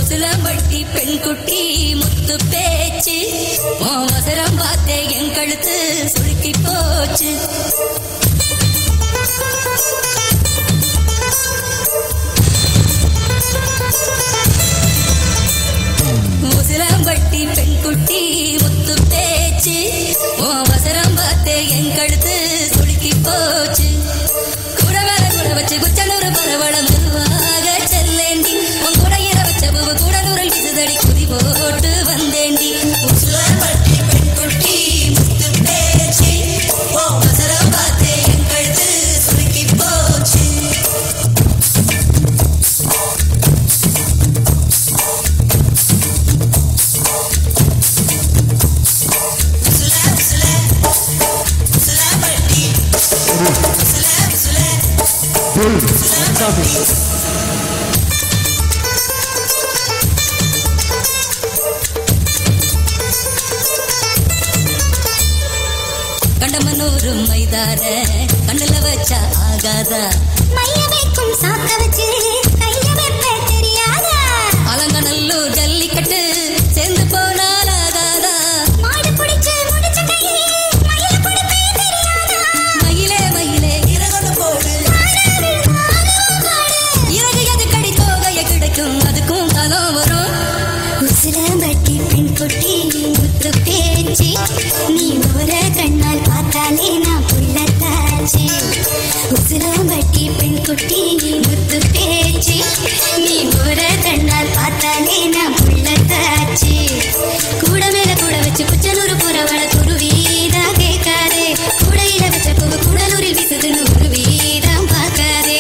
உசிலம்பட்டி பெண்குட்டி முத்து பேச்சு உன் அவசரம் பார்த்தே என் கழுத்து சுருக்கி போச்சு உசிலம்பட்டி பெண்குட்டி முத்து பேச்சு உன் அவசரம் பார்த்தே என் கழுத்து சுருக்கி போச்சு கூட மேல கூட வச்சு குச்சனூர் பரவள மெதுவாக செல்லேண்டி உன் கூட இர வச்ச பூவு கூட நூறல் விசுதடி குதி போட்டு வந்தேண்டி உசிலம்பட்டி பெண்குட்டி முத்து பேச்சு உன் அவசரம் பார்த்தே என் கழுத்து சுருக்கி போச்சு கண்டமனூரு மைதார கண்ணுல வச்சா ஆகாதா மைய வைக்கும் சாக்க வச்சு கைய வைப்ப தெரியாதா அலங்கநல்லூர் ஜல்லிக்கட்டு சேர்ந்து போனால் ஆகாதா மாடு பிடிச்சு முடிச்ச கையே மயில கொடுப்பே தெரியாதா மயிலே மயிலே இறகு போடு இறகு எது கடி தோகைய கிடைக்கும் அதுக்கும் காலம் வரும் உசிலம்பட்டி பெண் குட்டி முத்து பேச்சு நீ ஒரு கண்ணால் பார்த்தாலே நான் புள்ளத்தாச்சு உசிலம்பட்டி பெண் குட்டி முத்து பேச்சு நீ ஒரு கண்ணால் பார்த்தாலே நான் புள்ளத்தாச்சு கூட மேல கூட வச்சு குச்சனூர் புறவள குருவீதா கேட்காதே கூடையில வச்ச பூவு குடலூரில் வீசுதுன்னு குருவீதான் பார்க்காதே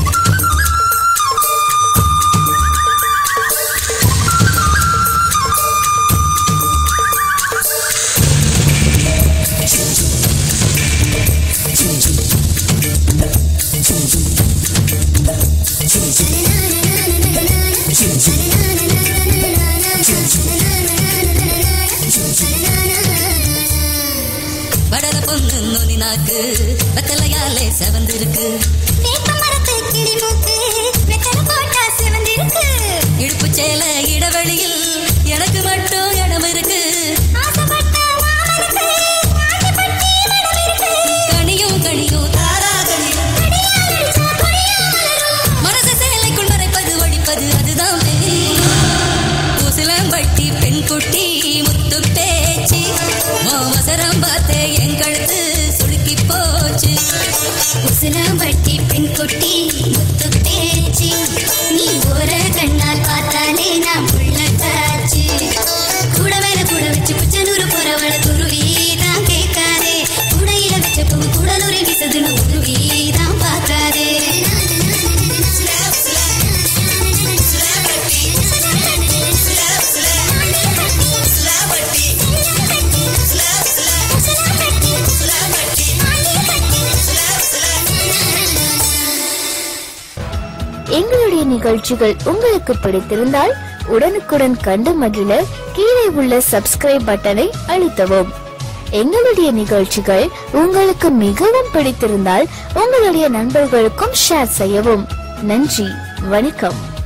வடல பொண்ணு நுனி நாக்கு வெத்தலையாலே செவந்திருக்கு வேப்ப மரத்து கிளி மூக்கு வெத்தலை போட்டா சிவந்திருக்கு இடுப்பு சேல இடைவெளியில் எனக்கு மட்டும் இடம் இருக்கு ஆசைப்பட்ட மாமனுக்கு ஆசைப்பட்டே மனம் இருக்கு கனியும் கனியும் தாரா கனியும் அடியால் அடிச்சா பொடியால் வரும். மனசு சேலைக்குள் மறைப்பது ஒழிப்பது அதுதான் உசிலம்பட்டி பெண் குட்டி முத்து பேச்சு அவசரம் பார்த்தே என் கழுத்து சுளுக்கி போச்சு உசிலம்பட்டி பெண் குட்டி முத்து பேச்சு நீ ஒரு கண்ணால் பார்த்தாலே நான் புள்ளத்தாச்சு கூட மேல கூட வச்சு குச்சனூர் புறவள குருவிதான் கேட்காதே கூடையில வச்ச பூ குடலூரில் விசதுன்னு குருவிதான் பார்க்காதே எங்களுடைய நிகழ்ச்சிகள் உங்களுக்கு பிடித்திருந்தால் உடனுக்குடன் கண்டு மகிழ கீழே உள்ள சப்ஸ்கிரைப் பட்டனை அழுத்தவும் எங்களுடைய நிகழ்ச்சிகள் உங்களுக்கு மிகவும் பிடித்திருந்தால் உங்களுடைய நண்பர்களுக்கும் ஷேர் செய்யவும் நன்றி வணக்கம்